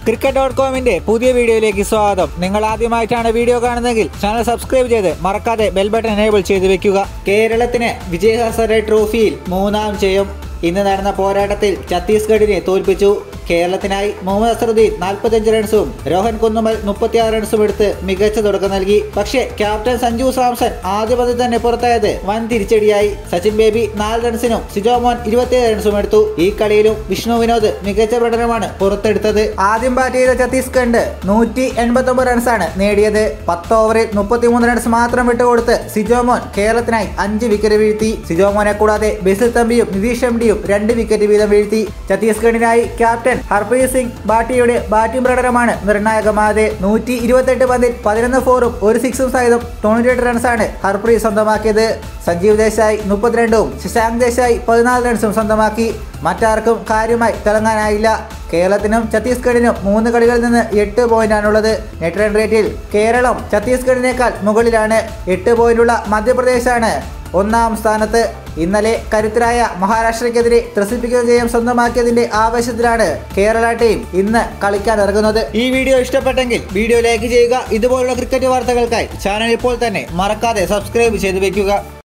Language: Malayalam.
ക്രിക്കറ്റ് ഡോട്ട് കോമിന്റെ പുതിയ വീഡിയോയിലേക്ക് സ്വാഗതം നിങ്ങൾ ആദ്യമായിട്ടാണ് വീഡിയോ കാണുന്നതെങ്കിൽ ചാനൽ സബ്സ്ക്രൈബ് ചെയ്ത് മറക്കാതെ ബെൽ ബട്ടൺ എനേബിൾ ചെയ്ത് വെക്കുക കേരളത്തിന് വിജയ് ഹസാരെ ട്രോഫിയിൽ മൂന്നാം ജയം ഇന്ന് നടന്ന പോരാട്ടത്തിൽ ഛത്തീസ്ഗഡിനെ തോൽപ്പിച്ചു കേരളത്തിനായി മുഹമ്മദ് അസറുദ്ദീൻ നാൽപ്പത്തഞ്ച് റൺസും രോഹൻ കുന്നുമൽ മുപ്പത്തിയാറ് റൺസും എടുത്ത് മികച്ച തുടക്കം നൽകി പക്ഷേ ക്യാപ്റ്റൻ സഞ്ജു സാംസൺ ആദ്യ പതിൽ തന്നെ പുറത്തായത് വൻ തിരിച്ചടിയായി സച്ചിൻ ബേബി നാല് റൺസിനും സിജോ മോൻ ഇരുപത്തിയേഴ് റൺസും എടുത്തു ഈ കളിയിലും വിഷ്ണു വിനോദ് മികച്ച പ്രകടനമാണ് പുറത്തെടുത്തത് ആദ്യം ബാറ്റ് ചെയ്ത ഛത്തീസ്ഗഡ് നൂറ്റി എൺപത്തി ഒമ്പത് റൺസാണ് നേടിയത് പത്ത് ഓവറിൽ മുപ്പത്തിമൂന്ന് റൺസ് മാത്രം വിട്ടുകൊടുത്ത് സിജോ മോൻ കേരളത്തിനായി അഞ്ച് വിക്കറ്റ് വീഴ്ത്തി സിജോ മോനെ കൂടാതെ ബെസിൽ തമ്പിയും നിതീഷ് എം ഡിയും രണ്ട് വിക്കറ്റ് വീതം വീഴ്ത്തി ഛത്തീസ്ഗഡിനായി ക്യാപ്റ്റൻ ഹർപ്രീത് സിംഗ് ബാട്ടിയുടെ ബാറ്റിംഗ് പ്രകടനമാണ് നിർണായകമായത് നൂറ്റി ഇരുപത്തെട്ട് പന്തിൽ പതിനൊന്ന് ഫോറും ഒരു സിക്സും സഹിതം തൊണ്ണൂറ്റിയെട്ട് റൺസാണ് ഹർപ്രീത് സ്വന്തമാക്കിയത് സഞ്ജീവ് ദേശായി മുപ്പത്തിരണ്ടും ശശാങ്ക് ദേശായി പതിനാല് റൺസും സ്വന്തമാക്കി മറ്റാർക്കും കാര്യമായി തിളങ്ങാനായില്ല കേരളത്തിനും ഛത്തീസ്ഗഡിനും മൂന്ന് കളികളിൽ നിന്ന് എട്ട് പോയിന്റാണുള്ളത് നെറ്റ് റൺ റേറ്റിൽ കേരളം ഛത്തീസ്ഗഡിനേക്കാൾ മുകളിലാണ് എട്ട് പോയിന്റുള്ള മധ്യപ്രദേശാണ് ഒന്നാം സ്ഥാനത്ത് ഇന്നലെ കരുത്തരായ മഹാരാഷ്ട്രയ്ക്കെതിരെ ത്രസിപ്പിക്കുന്ന ജയം സ്വന്തമാക്കിയതിന്റെ ആവേശത്തിലാണ് കേരള ടീം ഇന്ന് കളിക്കാൻ ഇറങ്ങുന്നത് ഈ വീഡിയോ ഇഷ്ടപ്പെട്ടെങ്കിൽ വീഡിയോ ലൈക്ക് ചെയ്യുക ഇതുപോലുള്ള ക്രിക്കറ്റ് വാർത്തകൾക്കായി ചാനൽ ഇപ്പോൾ തന്നെ മറക്കാതെ സബ്സ്ക്രൈബ് ചെയ്ത് വെക്കുക